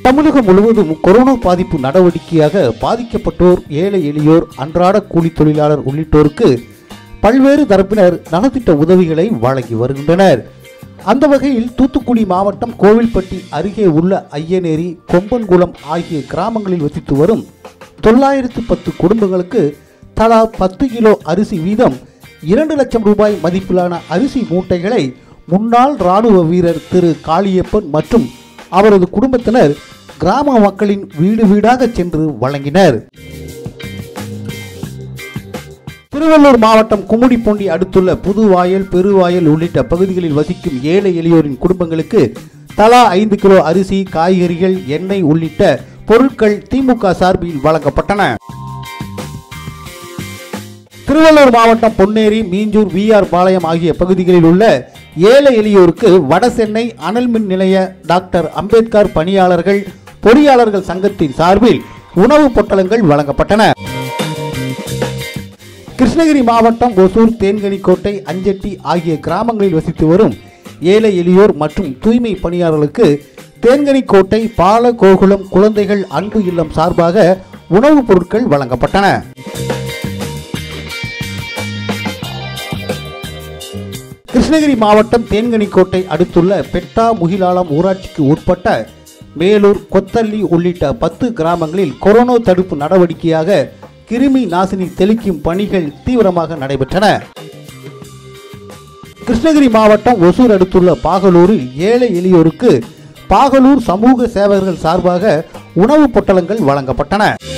தமிழகம் முழுவதும் கொரோனா பாதிப்பு நடவடிக்கையாக பாதிக்கப்பட்டோர் ஏழை எளியோர் அன்றாட கூலி தொழிலாளர் உள்ளிட்டோருக்கு பல்வேறு தரப்பினர் நலத்திட்ட உதவிகளை வழங்கி வருகின்றனர் அந்த வகையில் தூத்துக்குடி மாவட்டம் கோவில்பட்டி அருகே உள்ள ஐயனேரி கொம்பன்குளம் ஆகிய கிராமங்களில் வசித்து வரும் தொள்ளாயிரத்து பத்து குடும்பங்களுக்கு தலா பத்து கிலோ அரிசி வீதம் இரண்டு லட்சம் ரூபாய் மதிப்பிலான அரிசி மூட்டைகளை முன்னாள் ராணுவ வீரர் திரு காளியப்பன் மற்றும் அவரது குடும்பத்தினர் கிராம மக்களின் வீடு வீடாக சென்று வழங்கினர் திருவள்ளூர் மாவட்டம் கும்மிடிப்பூண்டி அடுத்துள்ள புதுவாயல் பெருவாயல் உள்ளிட்ட பகுதிகளில் வசிக்கும் ஏழை எளியோரின் குடும்பங்களுக்கு தலா ஐந்து கிலோ அரிசி காய்கறிகள் எண்ணெய் உள்ளிட்ட பொருட்கள் திமுக சார்பில் வழங்கப்பட்டன திருவள்ளூர் மாவட்டம் பொன்னேரி மீஞ்சூர் விஆர் பாளையம் ஆகிய பகுதிகளில் உள்ள ஏழை எளியோருக்கு வடசென்னை அனல் மின் நிலைய டாக்டர் அம்பேத்கர் பணியாளர்கள் பொறியாளர்கள் சங்கத்தின் சார்பில் உணவுப் பொட்டலங்கள் வழங்கப்பட்டன கிருஷ்ணகிரி மாவட்டம் ஒசூர் தேன்கனிக்கோட்டை அஞ்செட்டி ஆகிய கிராமங்களில் வசித்து வரும் ஏழை எளியோர் மற்றும் தூய்மை பணியாளர்களுக்கு தேன்கனிக்கோட்டை பால கோகுலம் குழந்தைகள் அன்பு இல்லம் சார்பாக உணவுப் பொருட்கள் வழங்கப்பட்டன கிருஷ்ணகிரி மாவட்டம் தேன்கனிக்கோட்டை அடுத்துள்ள பெட்டா முகிலாலம் ஊராட்சிக்கு உட்பட்ட மேலூர் கொத்தல்லி உள்ளிட்ட பத்து கிராமங்களில் கொரோனா தடுப்பு நடவடிக்கையாக கிருமி நாசினி தெளிக்கும் பணிகள் தீவிரமாக நடைபெற்றன கிருஷ்ணகிரி மாவட்டம் ஒசூர் அடுத்துள்ள பாகலூரில் ஏழை எளியோருக்கு பாகலூர் சமூக சேவகர்கள் சார்பாக உணவுப் பொட்டலங்கள் வழங்கப்பட்டன